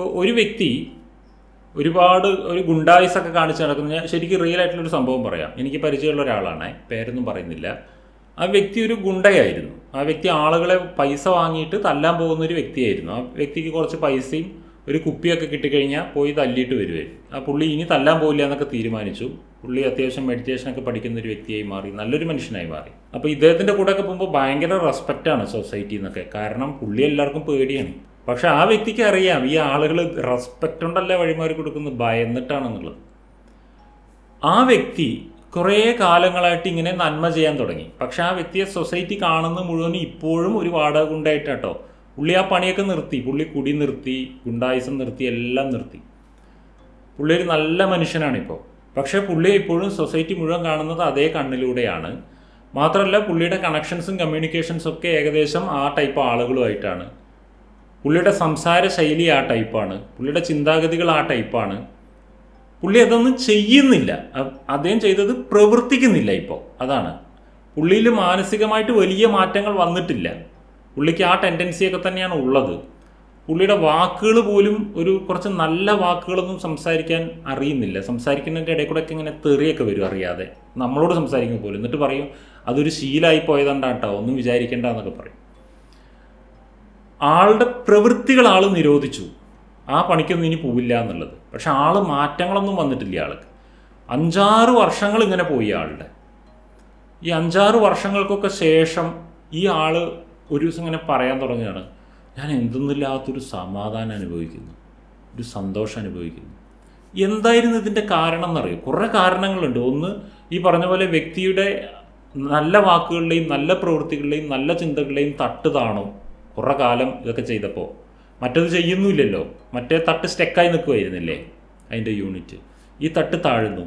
ഇപ്പോൾ ഒരു വ്യക്തി ഒരുപാട് ഒരു ഗുണ്ടായിസൊക്കെ കാണിച്ച് നടക്കുന്ന ഞാൻ ശരിക്കും റിയൽ ആയിട്ടുള്ളൊരു സംഭവം പറയാം എനിക്ക് പരിചയമുള്ള ഒരാളാണ് പേരൊന്നും പറയുന്നില്ല ആ വ്യക്തി ഒരു ഗുണ്ടയായിരുന്നു ആ വ്യക്തി ആളുകളെ പൈസ വാങ്ങിയിട്ട് തല്ലാൻ പോകുന്ന ഒരു വ്യക്തിയായിരുന്നു ആ വ്യക്തിക്ക് കുറച്ച് പൈസയും ഒരു കുപ്പിയൊക്കെ കിട്ടിക്കഴിഞ്ഞാൽ പോയി തല്ലിയിട്ട് വരുമായിരുന്നു ആ പുള്ളി ഇനി തല്ലാൻ പോയില്ല എന്നൊക്കെ തീരുമാനിച്ചു പുള്ളി അത്യാവശ്യം മെഡിറ്റേഷനൊക്കെ പഠിക്കുന്ന ഒരു വ്യക്തിയായി മാറി നല്ലൊരു മനുഷ്യനായി മാറി അപ്പോൾ ഇദ്ദേഹത്തിൻ്റെ കൂടെയൊക്കെ പോകുമ്പോൾ ഭയങ്കര റെസ്പെക്റ്റാണ് സൊസൈറ്റിയിൽ നിന്നൊക്കെ കാരണം പുള്ളി എല്ലാവർക്കും പേടിയാണ് പക്ഷെ ആ വ്യക്തിക്ക് അറിയാം ഈ ആളുകൾ റെസ്പെക്റ്റ് കൊണ്ടല്ല വഴിമാറി കൊടുക്കുന്നത് ഭയന്നിട്ടാണെന്നുള്ളത് ആ വ്യക്തി കുറേ കാലങ്ങളായിട്ട് ഇങ്ങനെ നന്മ ചെയ്യാൻ തുടങ്ങി പക്ഷെ ആ വ്യക്തിയെ സൊസൈറ്റി കാണുന്ന മുഴുവൻ ഇപ്പോഴും ഒരു വാടക ഗുണ്ടായിട്ടാട്ടോ പുള്ളി ആ പണിയൊക്കെ നിർത്തി പുള്ളി കുടി നിർത്തി ഗുണ്ടായുസം നിർത്തി എല്ലാം നിർത്തി പുള്ളി ഒരു നല്ല മനുഷ്യനാണ് ഇപ്പോൾ പക്ഷേ പുള്ളിയെ ഇപ്പോഴും സൊസൈറ്റി മുഴുവൻ കാണുന്നത് അതേ കണ്ണിലൂടെയാണ് മാത്രമല്ല പുള്ളിയുടെ കണക്ഷൻസും കമ്മ്യൂണിക്കേഷൻസും ഒക്കെ ഏകദേശം ആ ടൈപ്പ് ആളുകളുമായിട്ടാണ് പുള്ളിയുടെ സംസാര ശൈലി ആ ടൈപ്പാണ് പുള്ളിയുടെ ചിന്താഗതികൾ ആ ടൈപ്പാണ് പുള്ളി അതൊന്നും ചെയ്യുന്നില്ല അ- അദ്ദേഹം ചെയ്തത് പ്രവർത്തിക്കുന്നില്ല ഇപ്പോൾ അതാണ് പുള്ളിയിൽ മാനസികമായിട്ട് വലിയ മാറ്റങ്ങൾ വന്നിട്ടില്ല പുള്ളിക്ക് ആ ടെൻഡൻസിയൊക്കെ തന്നെയാണ് ഉള്ളത് പുള്ളിയുടെ വാക്കുകൾ പോലും ഒരു കുറച്ച് നല്ല വാക്കുകളൊന്നും സംസാരിക്കാൻ അറിയുന്നില്ല സംസാരിക്കുന്നതിൻ്റെ ഇടയിൽ കൂടെ ഒക്കെ ഇങ്ങനെ തെറിയൊക്കെ വരും അറിയാതെ നമ്മളോട് സംസാരിക്കുമ്പോൾ പോലും എന്നിട്ട് പറയും അതൊരു ശീലമായി പോയതുകൊണ്ടാട്ടോ ഒന്നും വിചാരിക്കേണ്ട എന്നൊക്കെ പറയും ആളുടെ പ്രവൃത്തികൾ ആൾ നിരോധിച്ചു ആ പണിക്കൊന്നും ഇനി പോവില്ല എന്നുള്ളത് പക്ഷെ ആൾ മാറ്റങ്ങളൊന്നും വന്നിട്ടില്ല ആൾക്ക് അഞ്ചാറ് വർഷങ്ങൾ ഇങ്ങനെ പോയി ആളുടെ ഈ അഞ്ചാറ് വർഷങ്ങൾക്കൊക്കെ ശേഷം ഈ ആള് ഒരു ദിവസം ഇങ്ങനെ പറയാൻ തുടങ്ങുകയാണ് ഞാൻ എന്തെന്നില്ലാത്തൊരു സമാധാനം അനുഭവിക്കുന്നു ഒരു സന്തോഷം അനുഭവിക്കുന്നു എന്തായിരുന്നു ഇതിൻ്റെ കാരണം എന്നറിയോ കുറേ കാരണങ്ങളുണ്ട് ഒന്ന് ഈ പറഞ്ഞ പോലെ വ്യക്തിയുടെ നല്ല വാക്കുകളുടെയും നല്ല പ്രവൃത്തികളുടെയും നല്ല ചിന്തകളുടെയും തട്ട് താണു കുറേ കാലം ഇതൊക്കെ ചെയ്തപ്പോൾ മറ്റത് ചെയ്യുന്നില്ലല്ലോ മറ്റേ തട്ട് സ്റ്റെക്കായി നിൽക്കുമായിരുന്നില്ലേ അതിൻ്റെ യൂണിറ്റ് ഈ തട്ട് താഴുന്നു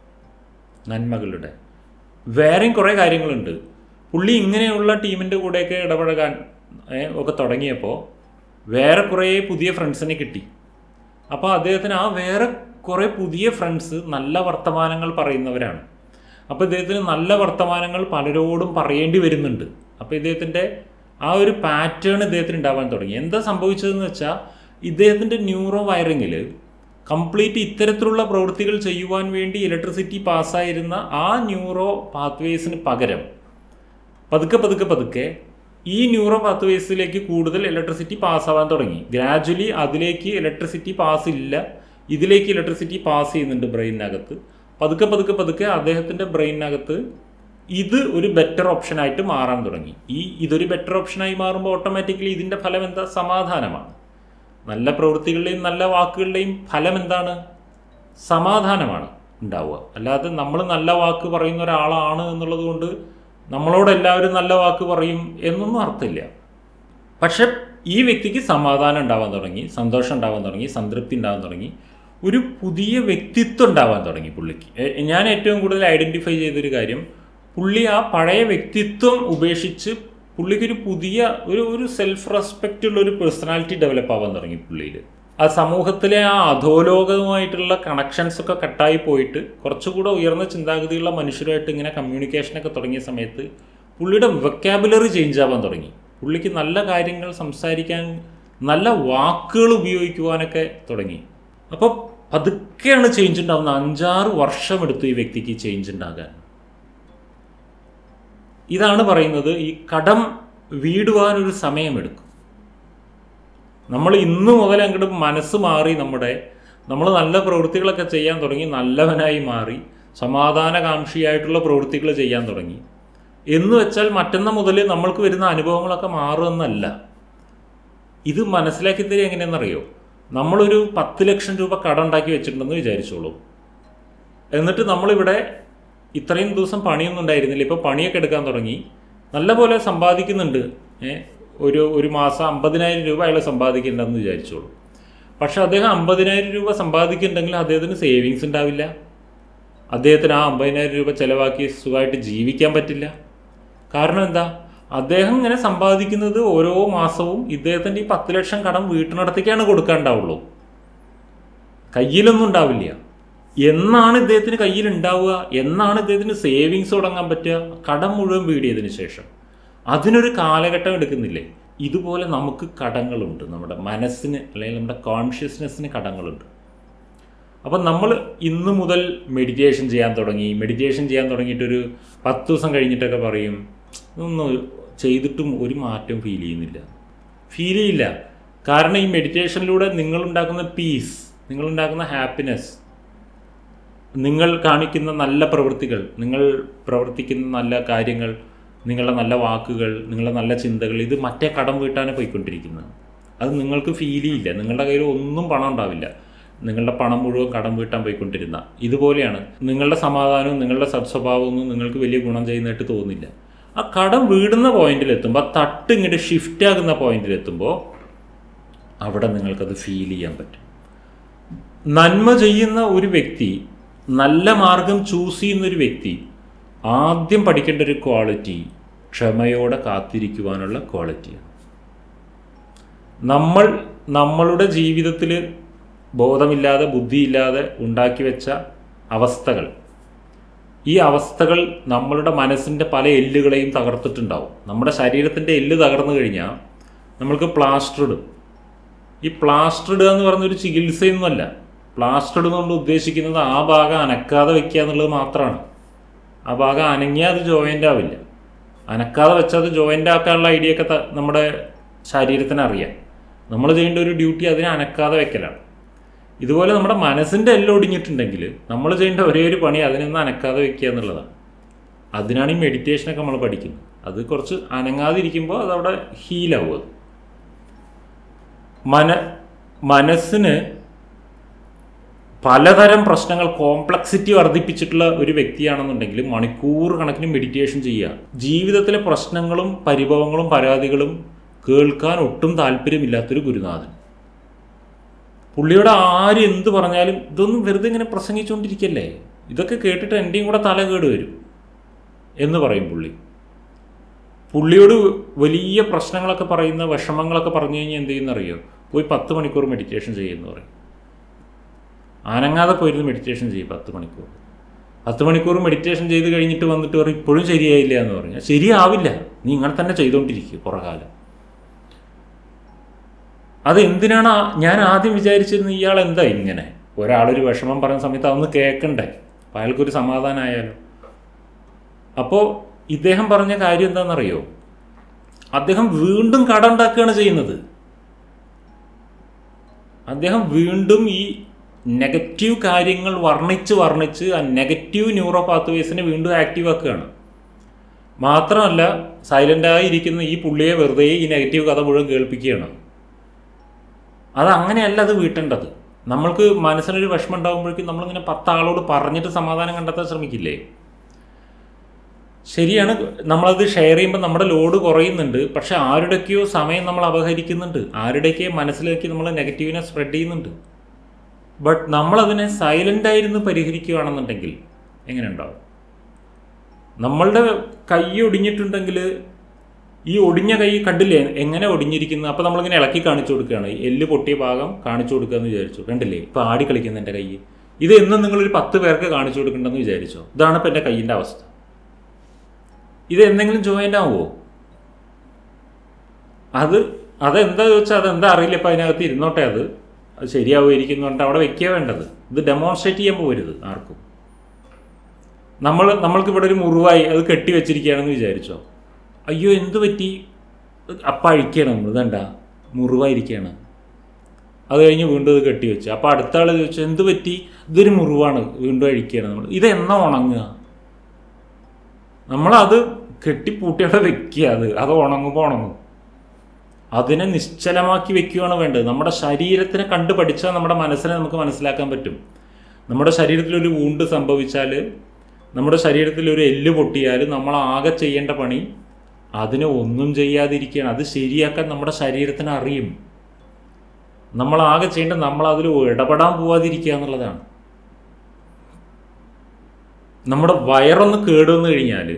നന്മകളുടെ വേറെയും കുറേ കാര്യങ്ങളുണ്ട് പുള്ളി ഇങ്ങനെയുള്ള ടീമിൻ്റെ കൂടെയൊക്കെ ഇടപഴകാൻ ഏ, ഒക്കെ തുടങ്ങിയപ്പോൾ വേറെ കുറേ പുതിയ ഫ്രണ്ട്സിനെ കിട്ടി അപ്പോൾ അദ്ദേഹത്തിന് ആ വേറെ കുറേ പുതിയ ഫ്രണ്ട്സ് നല്ല വർത്തമാനങ്ങൾ പറയുന്നവരാണ് അപ്പോൾ ഇദ്ദേഹത്തിന് നല്ല വർത്തമാനങ്ങൾ പലരോടും പറയേണ്ടി വരുന്നുണ്ട് അപ്പോൾ ഇദ്ദേഹത്തിൻ്റെ ആ ഒരു പാറ്റേൺ ഇദ്ദേഹത്തിന് ഉണ്ടാവാൻ തുടങ്ങി എന്താ സംഭവിച്ചതെന്ന് വെച്ചാൽ ഇദ്ദേഹത്തിൻ്റെ ന്യൂറോ വയറിങ്ങിൽ കംപ്ലീറ്റ് ഇത്തരത്തിലുള്ള പ്രവൃത്തികൾ ചെയ്യുവാൻ വേണ്ടി ഇലക്ട്രിസിറ്റി പാസ്സായിരുന്ന ആ ന്യൂറോ പാത്വേസിന് പകരം പതുക്കെ പതുക്കെ പതുക്കെ ഈ ന്യൂറോ പാത്വേസിലേക്ക് കൂടുതൽ ഇലക്ട്രിസിറ്റി പാസ്സാവാൻ തുടങ്ങി ഗ്രാജ്വലി അതിലേക്ക് ഇലക്ട്രിസിറ്റി പാസ് ഇല്ല ഇതിലേക്ക് ഇലക്ട്രിസിറ്റി പാസ് ചെയ്യുന്നുണ്ട് ബ്രെയിനകത്ത് പതുക്കെ പതുക്കെ പതുക്കെ അദ്ദേഹത്തിൻ്റെ ബ്രെയിനകത്ത് ഇത് ഒരു ബെറ്റർ ഓപ്ഷനായിട്ട് മാറാൻ തുടങ്ങി ഈ ഇതൊരു ബെറ്റർ ഓപ്ഷനായി മാറുമ്പോൾ ഓട്ടോമാറ്റിക്കലി ഇതിൻ്റെ ഫലം എന്താ സമാധാനമാണ് നല്ല പ്രവൃത്തികളുടെയും നല്ല വാക്കുകളുടെയും ഫലം എന്താണ് സമാധാനമാണ് ഉണ്ടാവുക അല്ലാതെ നമ്മൾ നല്ല വാക്ക് പറയുന്ന ഒരാളാണ് എന്നുള്ളത് കൊണ്ട് നമ്മളോട് എല്ലാവരും നല്ല വാക്ക് പറയും എന്നൊന്നും അർത്ഥമില്ല പക്ഷെ ഈ വ്യക്തിക്ക് സമാധാനം ഉണ്ടാവാൻ തുടങ്ങി സന്തോഷം ഉണ്ടാവാൻ തുടങ്ങി സംതൃപ്തി ഉണ്ടാവാൻ തുടങ്ങി ഒരു പുതിയ വ്യക്തിത്വം ഉണ്ടാവാൻ തുടങ്ങി പുള്ളിക്ക് എ- ഞാൻ ഏറ്റവും കൂടുതൽ ഐഡൻറ്റിഫൈ ചെയ്തൊരു കാര്യം പുള്ളി ആ പഴയ വ്യക്തിത്വം ഉപേക്ഷിച്ച് പുള്ളിക്കൊരു പുതിയ ഒരു ഒരു സെൽഫ് റെസ്പെക്റ്റ് ഉള്ള ഒരു പേഴ്സണാലിറ്റി ഡെവലപ്പ് ആവാൻ തുടങ്ങി പുള്ളിയിൽ ആ സമൂഹത്തിലെ ആ അധോലോകവുമായിട്ടുള്ള കണക്ഷൻസ് ഒക്കെ കട്ടായി പോയിട്ട് കുറച്ചുകൂടെ ഉയർന്ന ചിന്താഗതിയുള്ള മനുഷ്യരുമായിട്ട് ഇങ്ങനെ കമ്മ്യൂണിക്കേഷനൊക്കെ തുടങ്ങിയ സമയത്ത് പുള്ളിയുടെ വെക്കാബുലറി ചേഞ്ച് ആവാൻ തുടങ്ങി പുള്ളിക്ക് നല്ല കാര്യങ്ങൾ സംസാരിക്കാൻ നല്ല വാക്കുകൾ ഉപയോഗിക്കുവാനൊക്കെ തുടങ്ങി അപ്പോൾ പതുക്കെയാണ് ചേഞ്ച് ഉണ്ടാകുന്നത് അഞ്ചാറ് വർഷമെടുത്തു ഈ വ്യക്തിക്ക് ചേഞ്ച് ഉണ്ടാകാൻ ഇതാണ് പറയുന്നത് ഈ കടം വീടുവാനൊരു സമയമെടുക്കും നമ്മൾ ഇന്നു മുതൽ അങ്ങോട്ട് മനസ്സ് മാറി നമ്മുടെ നമ്മൾ നല്ല പ്രവൃത്തികളൊക്കെ ചെയ്യാൻ തുടങ്ങി നല്ലവനായി മാറി സമാധാനകാംക്ഷിയായിട്ടുള്ള പ്രവൃത്തികൾ ചെയ്യാൻ തുടങ്ങി എന്ന് വെച്ചാൽ മറ്റന്ന മുതൽ നമ്മൾക്ക് വരുന്ന അനുഭവങ്ങളൊക്കെ മാറുമെന്നല്ല ഇത് മനസ്സിലാക്കി തരിക എങ്ങനെയെന്നറിയോ നമ്മളൊരു പത്ത് ലക്ഷം രൂപ കടം ഉണ്ടാക്കി വെച്ചിട്ടുണ്ടെന്ന് വിചാരിച്ചോളൂ എന്നിട്ട് നമ്മളിവിടെ ഇത്രയും ദിവസം പണിയൊന്നും ഉണ്ടായിരുന്നില്ല ഇപ്പോൾ പണിയൊക്കെ എടുക്കാൻ തുടങ്ങി നല്ലപോലെ സമ്പാദിക്കുന്നുണ്ട് ഏ, ഒരു ഒരു മാസം അമ്പതിനായിരം രൂപ അയാൾ സമ്പാദിക്കുന്നുണ്ടെന്ന് വിചാരിച്ചോളൂ പക്ഷെ അദ്ദേഹം അമ്പതിനായിരം രൂപ സമ്പാദിക്കുന്നുണ്ടെങ്കിൽ അദ്ദേഹത്തിന് സേവിങ്സ് ഉണ്ടാവില്ല അദ്ദേഹത്തിന് ആ അമ്പതിനായിരം രൂപ ചിലവാക്കി സുഖമായിട്ട് ജീവിക്കാൻ പറ്റില്ല കാരണം എന്താ അദ്ദേഹം ഇങ്ങനെ സമ്പാദിക്കുന്നത് ഓരോ മാസവും ഇദ്ദേഹത്തിൻ്റെ ഈ പത്ത് ലക്ഷം കടം വീട്ടിനടത്തേക്കാണ് കൊടുക്കാണ്ടാവുള്ളൂ കയ്യിലൊന്നും ഉണ്ടാവില്ല എന്നാണ് ഇദ്ദേഹത്തിന് കയ്യിൽ ഉണ്ടാവുക എന്നാണ് ഇദ്ദേഹത്തിന് സേവിങ്സ് തുടങ്ങാൻ പറ്റുക കടം മുഴുവൻ വീടിയതിന് ശേഷം അതിനൊരു കാലഘട്ടം എടുക്കുന്നില്ലേ ഇതുപോലെ നമുക്ക് കടങ്ങളുണ്ട് നമ്മുടെ മനസ്സിന് അല്ലെങ്കിൽ നമ്മുടെ കോൺഷ്യസ്നെസ്സിന് കടങ്ങളുണ്ട് അപ്പം നമ്മൾ ഇന്ന് മുതൽ മെഡിറ്റേഷൻ ചെയ്യാൻ തുടങ്ങി മെഡിറ്റേഷൻ ചെയ്യാൻ തുടങ്ങിയിട്ടൊരു പത്ത് ദിവസം കഴിഞ്ഞിട്ടൊക്കെ പറയും ഇതൊന്നും ചെയ്തിട്ടും ഒരു മാറ്റവും ഫീൽ ചെയ്യുന്നില്ല ഫീൽ ചെയ്യില്ല കാരണം ഈ മെഡിറ്റേഷനിലൂടെ നിങ്ങളുണ്ടാക്കുന്ന പീസ് നിങ്ങളുണ്ടാക്കുന്ന ഹാപ്പിനെസ് നിങ്ങൾ കാണിക്കുന്ന നല്ല പ്രവൃത്തികൾ നിങ്ങൾ പ്രവർത്തിക്കുന്ന നല്ല കാര്യങ്ങൾ നിങ്ങളുടെ നല്ല വാക്കുകൾ നിങ്ങളുടെ നല്ല ചിന്തകൾ ഇത് മറ്റേ കടം വീട്ടാനെ പോയിക്കൊണ്ടിരിക്കുന്നത് അത് നിങ്ങൾക്ക് ഫീൽ ചെയ്യില്ല നിങ്ങളുടെ കയ്യിൽ ഒന്നും പണം ഉണ്ടാവില്ല നിങ്ങളുടെ പണം മുഴുവൻ കടം വീട്ടാൻ പോയിക്കൊണ്ടിരുന്ന ഇതുപോലെയാണ് നിങ്ങളുടെ സമാധാനവും നിങ്ങളുടെ സത്സ്വഭാവവും ഒന്നും നിങ്ങൾക്ക് വലിയ ഗുണം ചെയ്യുന്നതായിട്ട് തോന്നില്ല ആ കടം വീടുന്ന പോയിന്റിലെത്തുമ്പോൾ ആ തട്ട് ഇങ്ങോട്ട് ഷിഫ്റ്റ് ആകുന്ന പോയിന്റിലെത്തുമ്പോൾ അവിടെ നിങ്ങൾക്കത് ഫീൽ ചെയ്യാൻ പറ്റും നന്മ ചെയ്യുന്ന ഒരു വ്യക്തി നല്ല മാർഗം ചൂസ് ചെയ്യുന്ന ഒരു വ്യക്തി ആദ്യം പഠിക്കേണ്ട ഒരു ക്വാളിറ്റി ക്ഷമയോടെ കാത്തിരിക്കുവാനുള്ള ക്വാളിറ്റിയാണ് നമ്മൾ നമ്മളുടെ ജീവിതത്തിൽ ബോധമില്ലാതെ ബുദ്ധിയില്ലാതെ ഉണ്ടാക്കി വെച്ച അവസ്ഥകൾ ഈ അവസ്ഥകൾ നമ്മളുടെ മനസ്സിൻ്റെ പല എല്ലുകളെയും തകർത്തിട്ടുണ്ടാവും നമ്മുടെ ശരീരത്തിൻ്റെ എല്ല് തകർന്നു കഴിഞ്ഞാൽ നമ്മൾക്ക് പ്ലാസ്റ്റർ ഇടും ഈ പ്ലാസ്റ്റർ ഇടുക എന്ന് പറയുന്ന ഒരു ചികിത്സയൊന്നുമല്ല പ്ലാസ്റ്റർ ഇടുന്നുകൊണ്ട് ഉദ്ദേശിക്കുന്നത് ആ ഭാഗം അനക്കാതെ വെക്കുക എന്നുള്ളത് മാത്രമാണ് ആ ഭാഗം അനങ്ങിയാൽ അത് ജോയിൻ്റ് ആവില്ല അനക്കാതെ വെച്ചാൽ അത് ജോയിൻ്റ് ആക്കാനുള്ള ഐഡിയ ഒക്കെ ത- നമ്മുടെ ശരീരത്തിന് അറിയാം നമ്മൾ ചെയ്യേണ്ട ഒരു ഡ്യൂട്ടി അതിനെ അനക്കാതെ വെക്കലാണ് ഇതുപോലെ നമ്മുടെ മനസ്സിൻ്റെ എല്ലാം ഒടിഞ്ഞിട്ടുണ്ടെങ്കിൽ നമ്മൾ ചെയ്യേണ്ട ഒരേ ഒരു പണി അതിനൊന്ന് അനക്കാതെ വെക്കുക എന്നുള്ളതാണ് അതിനാണ് ഈ മെഡിറ്റേഷനൊക്കെ നമ്മൾ പഠിക്കുന്നത് അത് കുറച്ച് അനങ്ങാതിരിക്കുമ്പോൾ അതവിടെ ഹീലാവും അത് മന മനസ്സിന് പലതരം പ്രശ്നങ്ങൾ കോംപ്ലക്സിറ്റി വർദ്ധിപ്പിച്ചിട്ടുള്ള ഒരു വ്യക്തിയാണെന്നുണ്ടെങ്കിൽ മണിക്കൂർ കണക്കിന് മെഡിറ്റേഷൻ ചെയ്യുക ജീവിതത്തിലെ പ്രശ്നങ്ങളും പരിഭവങ്ങളും പരാതികളും കേൾക്കാൻ ഒട്ടും താല്പര്യമില്ലാത്തൊരു ഗുരുനാഥൻ പുള്ളിയോട് ആര് എന്ത് പറഞ്ഞാലും ഇതൊന്നും വെറുതെ ഇങ്ങനെ പ്രസംഗിച്ചുകൊണ്ടിരിക്കല്ലേ ഇതൊക്കെ കേട്ടിട്ട് എൻ്റെയും കൂടെ തല കേട് വരും എന്ന് പറയും പുള്ളി പുള്ളിയോട് വലിയ പ്രശ്നങ്ങളൊക്കെ പറയുന്ന വിഷമങ്ങളൊക്കെ പറഞ്ഞു കഴിഞ്ഞാൽ എന്ത് ചെയ്യുന്നറിയോ പോയി പത്ത് മണിക്കൂർ മെഡിറ്റേഷൻ ചെയ്യുമെന്ന് പറയും അനങ്ങാതെ പോയിരുന്ന് മെഡിറ്റേഷൻ ചെയ്യും പത്ത് മണിക്കൂർ പത്ത് മണിക്കൂർ മെഡിറ്റേഷൻ ചെയ്ത് കഴിഞ്ഞിട്ട് വന്നിട്ട് പറയും ഇപ്പോഴും ശരിയായില്ല എന്ന് പറഞ്ഞാൽ ശരിയാവില്ല നീ ഇങ്ങനെ തന്നെ ചെയ്തുകൊണ്ടിരിക്കുക കുറേ കാലം അത് എന്തിനാണ് ആ- ഞാൻ ആദ്യം വിചാരിച്ചിരുന്നത് ഇയാൾ എന്താ ഇങ്ങനെ ഒരാളൊരു വിഷമം പറയുന്ന സമയത്ത് അതൊന്ന് കേൾക്കണ്ടേ അപ്പം അയാൾക്കൊരു സമാധാനമായാലോ അപ്പോൾ ഇദ്ദേഹം പറഞ്ഞ കാര്യം എന്താണെന്നറിയോ അദ്ദേഹം വീണ്ടും കട ഉണ്ടാക്കുകയാണ് ചെയ്യുന്നത് അദ്ദേഹം വീണ്ടും ഈ നെഗറ്റീവ് കാര്യങ്ങൾ വർണ്ണിച്ച് വർണ്ണിച്ച് ആ നെഗറ്റീവ് ന്യൂറോ പാത്വേസിനെ വീണ്ടും ആക്റ്റീവ് ആക്കുകയാണ് മാത്രമല്ല സൈലൻ്റായി ഇരിക്കുന്ന ഈ പുള്ളിയെ വെറുതെ ഈ നെഗറ്റീവ് കഥ മുഴുവൻ കേൾപ്പിക്കുകയാണ് അത് അങ്ങനെയല്ല അത് വീട്ടേണ്ടത് നമ്മൾക്ക് മനസ്സിനൊരു വിഷമം ഉണ്ടാകുമ്പോഴേക്കും നമ്മളിങ്ങനെ പത്താളോട് പറഞ്ഞിട്ട് സമാധാനം കണ്ടെത്താൻ ശ്രമിക്കില്ലേ ശരിയാണ് നമ്മളത് ഷെയർ ചെയ്യുമ്പോൾ നമ്മുടെ ലോഡ് കുറയുന്നുണ്ട് പക്ഷെ ആരുടെയൊക്കെയോ സമയം നമ്മൾ അപഹരിക്കുന്നുണ്ട് ആരുടെയൊക്കെയോ മനസ്സിലേക്ക് നമ്മൾ നെഗറ്റീവിനെ സ്പ്രെഡ് ചെയ്യുന്നുണ്ട് ബട്ട് നമ്മളതിനെ സൈലൻ്റ് ആയിരുന്നു പരിഹരിക്കുകയാണെന്നുണ്ടെങ്കിൽ എങ്ങനെ ഉണ്ടാവും നമ്മളുടെ കൈ ഒടിഞ്ഞിട്ടുണ്ടെങ്കിൽ ഈ ഒടിഞ്ഞ കൈ കണ്ടില്ലേ എങ്ങനെ ഒടിഞ്ഞിരിക്കുന്നു അപ്പോൾ നമ്മളിങ്ങനെ ഇളക്കി കാണിച്ചു കൊടുക്കുകയാണ് എല്ല് പൊട്ടിയ ഭാഗം കാണിച്ചു കൊടുക്കുക എന്ന് വിചാരിച്ചു കണ്ടില്ലേ ഇപ്പോൾ ആടി കളിക്കുന്ന എൻ്റെ കൈ ഇത് എന്നും നിങ്ങളൊരു പത്ത് പേർക്ക് കാണിച്ചു കൊടുക്കണ്ടെന്ന് വിചാരിച്ചോ ഇതാണ് ഇപ്പോൾ എൻ്റെ കൈയിൻ്റെ അവസ്ഥ ഇത് എന്തെങ്കിലും ജോയിൻ്റ് ആവുമോ അത് അതെന്താ ചോദിച്ചാൽ അതെന്താ അറിയില്ല ഇപ്പം അതിനകത്ത് ഇരുന്നോട്ടെ അത് അത് ശരിയാവുമായിരിക്കും എന്ന് പറഞ്ഞിട്ട് അവിടെ വെക്കുക വേണ്ടത് ഇത് ഡെമോൺസ്ട്രേറ്റ് ചെയ്യാൻ പോരുത് ആർക്കും നമ്മൾ നമ്മൾക്ക് ഇവിടെ ഒരു മുറിവായി അത് കെട്ടി വെച്ചിരിക്കുകയാണെന്ന് വിചാരിച്ചോ അയ്യോ എന്ത് പറ്റി അപ്പം അഴിക്കുകയാണ് നമ്മൾ ഇതണ്ട മുറിവായിരിക്കുകയാണ് അത് കഴിഞ്ഞ് വീണ്ടും ഇത് കെട്ടി വെച്ചു അപ്പോൾ അടുത്ത ആൾ ചോദിച്ചു എന്ത് പറ്റി ഇതൊരു മുറിവാണ് വീണ്ടും അഴിക്കുകയാണ് നമ്മൾ ഇത് എന്നാ ഉണങ്ങുക നമ്മളത് കെട്ടിപ്പൂട്ടിയുടെ വെക്കുക അത് അത് ഉണങ്ങുമ്പോൾ ഉണങ്ങും അതിനെ നിശ്ചലമാക്കി വെക്കുകയാണ് വേണ്ടത് നമ്മുടെ ശരീരത്തിനെ കണ്ടു പഠിച്ചാൽ നമ്മുടെ മനസ്സിനെ നമുക്ക് മനസ്സിലാക്കാൻ പറ്റും നമ്മുടെ ശരീരത്തിലൊരു വൂണ്ട് സംഭവിച്ചാൽ നമ്മുടെ ശരീരത്തിൽ ഒരു എല്ല് പൊട്ടിയാൽ നമ്മൾ ആകെ ചെയ്യേണ്ട പണി അതിനെ ഒന്നും ചെയ്യാതിരിക്കുകയാണ് അത് ശരിയാക്കാൻ നമ്മുടെ ശരീരത്തിന് അറിയും നമ്മൾ ആകെ ചെയ്യേണ്ടത് നമ്മൾ അതിൽ ഇടപെടാൻ പോവാതിരിക്കുക എന്നുള്ളതാണ് നമ്മുടെ വയറൊന്ന് കേടുവന്നു കഴിഞ്ഞാൽ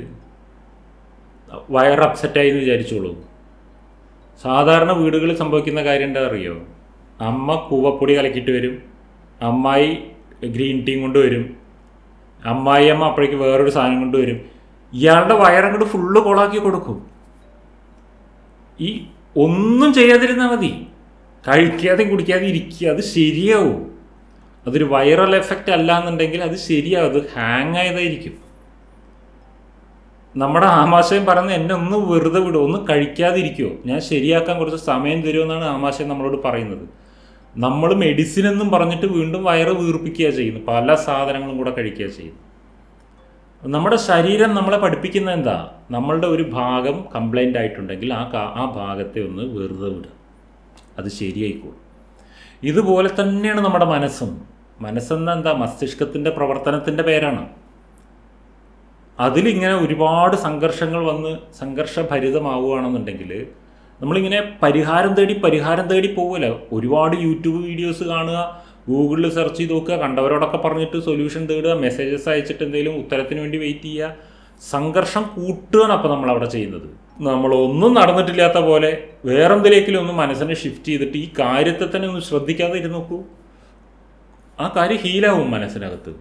വയർ അപ്സെറ്റായി എന്ന് വിചാരിച്ചോളൂ സാധാരണ വീടുകളിൽ സംഭവിക്കുന്ന കാര്യം എന്താ അറിയോ അമ്മ കൂവപ്പൊടി കലക്കിയിട്ട് വരും അമ്മായി ഗ്രീൻ ടീം കൊണ്ടുവരും അമ്മായി അമ്മ അപ്പോഴേക്ക് വേറൊരു സാധനം കൊണ്ടുവരും ഇയാളുടെ വയറങ്ങോട്ട് ഫുള്ള് കൊളാക്കി കൊടുക്കും ഈ ഒന്നും ചെയ്യാതിരുന്നാൽ മതി കഴിക്കാതെയും കുടിക്കാതെ ഇരിക്കുക അത് ശരിയാവും അതൊരു വൈറൽ എഫക്റ്റ് അല്ല എന്നുണ്ടെങ്കിൽ അത് ശരിയാവും അത് ഹാങ് ആയതായിരിക്കും നമ്മുടെ ആമാശയം പറയുന്നത് എന്നെ ഒന്ന് വെറുതെ വിടുമോ ഒന്ന് കഴിക്കാതിരിക്കുമോ ഞാൻ ശരിയാക്കാൻ കുറച്ച് സമയം തരുമെന്നാണ് ആമാശയം നമ്മളോട് പറയുന്നത് നമ്മൾ മെഡിസിൻ എന്നും പറഞ്ഞിട്ട് വീണ്ടും വയറ് വീർപ്പിക്കുക ചെയ്യുന്നു പല സാധനങ്ങളും കൂടെ കഴിക്കുക ചെയ്യുന്നു നമ്മുടെ ശരീരം നമ്മളെ പഠിപ്പിക്കുന്നത് എന്താ നമ്മളുടെ ഒരു ഭാഗം കംപ്ലൈൻ്റ് ആയിട്ടുണ്ടെങ്കിൽ ആ കാ- ആ ഭാഗത്തെ ഒന്ന് വെറുതെ വിടുക അത് ശരിയായിക്കോളും ഇതുപോലെ തന്നെയാണ് നമ്മുടെ മനസ്സും മനസ്സെന്ന എന്താ മസ്തിഷ്കത്തിൻ്റെ പ്രവർത്തനത്തിൻ്റെ പേരാണ് അതിലിങ്ങനെ ഒരുപാട് സംഘർഷങ്ങൾ വന്ന് സംഘർഷഭരിതമാവുകയാണെന്നുണ്ടെങ്കിൽ നമ്മളിങ്ങനെ പരിഹാരം തേടി പരിഹാരം തേടി പോവില്ല ഒരുപാട് യൂട്യൂബ് വീഡിയോസ് കാണുക ഗൂഗിളിൽ സെർച്ച് ചെയ്ത് നോക്കുക കണ്ടവരോടൊക്കെ പറഞ്ഞിട്ട് സൊല്യൂഷൻ തേടുക മെസ്സേജസ് അയച്ചിട്ട് എന്തെങ്കിലും ഉത്തരത്തിന് വേണ്ടി വെയിറ്റ് ചെയ്യുക സംഘർഷം കൂട്ടുകയാണ് അപ്പോൾ നമ്മൾ അവിടെ ചെയ്യുന്നത് നമ്മളൊന്നും നടന്നിട്ടില്ലാത്ത പോലെ വേറെന്തിലേക്കിലും ഒന്ന് മനസ്സിനെ ഷിഫ്റ്റ് ചെയ്തിട്ട് ഈ കാര്യത്തെ തന്നെ ഒന്ന് ശ്രദ്ധിക്കാതെ ഇരുന്ന് നോക്കൂ ആ കാര്യം ഹീലാവും മനസ്സിനകത്ത്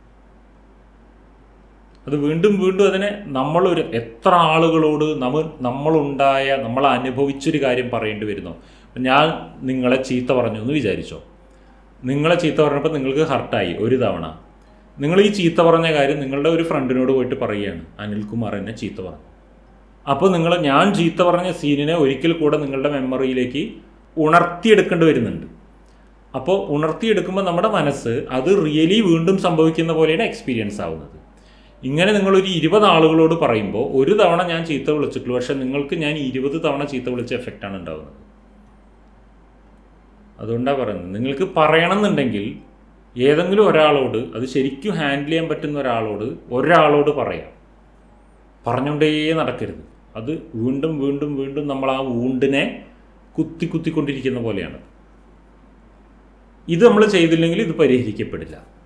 അത് വീണ്ടും വീണ്ടും അതിനെ നമ്മളൊരു എത്ര ആളുകളോട് നമ്മ നമ്മളുണ്ടായ നമ്മൾ അനുഭവിച്ചൊരു കാര്യം പറയേണ്ടി വരുന്നു ഞാൻ നിങ്ങളെ ചീത്ത പറഞ്ഞു എന്ന് വിചാരിച്ചോ നിങ്ങളെ ചീത്ത പറഞ്ഞപ്പോൾ നിങ്ങൾക്ക് ഹർട്ടായി ഒരു തവണ നിങ്ങൾ ഈ ചീത്ത പറഞ്ഞ കാര്യം നിങ്ങളുടെ ഒരു ഫ്രണ്ടിനോട് പോയിട്ട് പറയുകയാണ് അനിൽകുമാർ എന്നെ ചീത്ത പറഞ്ഞു അപ്പോൾ നിങ്ങൾ ഞാൻ ചീത്ത പറഞ്ഞ സീനിനെ ഒരിക്കൽ കൂടെ നിങ്ങളുടെ മെമ്മറിയിലേക്ക് ഉണർത്തിയെടുക്കേണ്ടി വരുന്നുണ്ട് അപ്പോൾ ഉണർത്തിയെടുക്കുമ്പോൾ നമ്മുടെ മനസ്സ് അത് റിയലി വീണ്ടും സംഭവിക്കുന്ന പോലെയാണ് എക്സ്പീരിയൻസ് ആവുന്നത് ഇങ്ങനെ നിങ്ങളൊരു ഇരുപത് ആളുകളോട് പറയുമ്പോൾ ഒരു തവണ ഞാൻ ചീത്ത വിളിച്ചിട്ടുള്ളൂ പക്ഷെ നിങ്ങൾക്ക് ഞാൻ ഇരുപത് തവണ ചീത്ത വിളിച്ച എഫക്റ്റാണ് ഉണ്ടാവുന്നത് അതുകൊണ്ടാണ് പറയുന്നത് നിങ്ങൾക്ക് പറയണമെന്നുണ്ടെങ്കിൽ ഏതെങ്കിലും ഒരാളോട് അത് ശരിക്കും ഹാൻഡിൽ ചെയ്യാൻ പറ്റുന്ന ഒരാളോട് ഒരാളോട് പറയാം പറഞ്ഞുകൊണ്ടേ നടക്കരുത് അത് വീണ്ടും വീണ്ടും വീണ്ടും നമ്മൾ ആ വൂണ്ടിനെ കുത്തി കുത്തിക്കൊണ്ടിരിക്കുന്ന പോലെയാണ് ഇത് നമ്മൾ ചെയ്തില്ലെങ്കിൽ ഇത് പരിഹരിക്കപ്പെടില്ല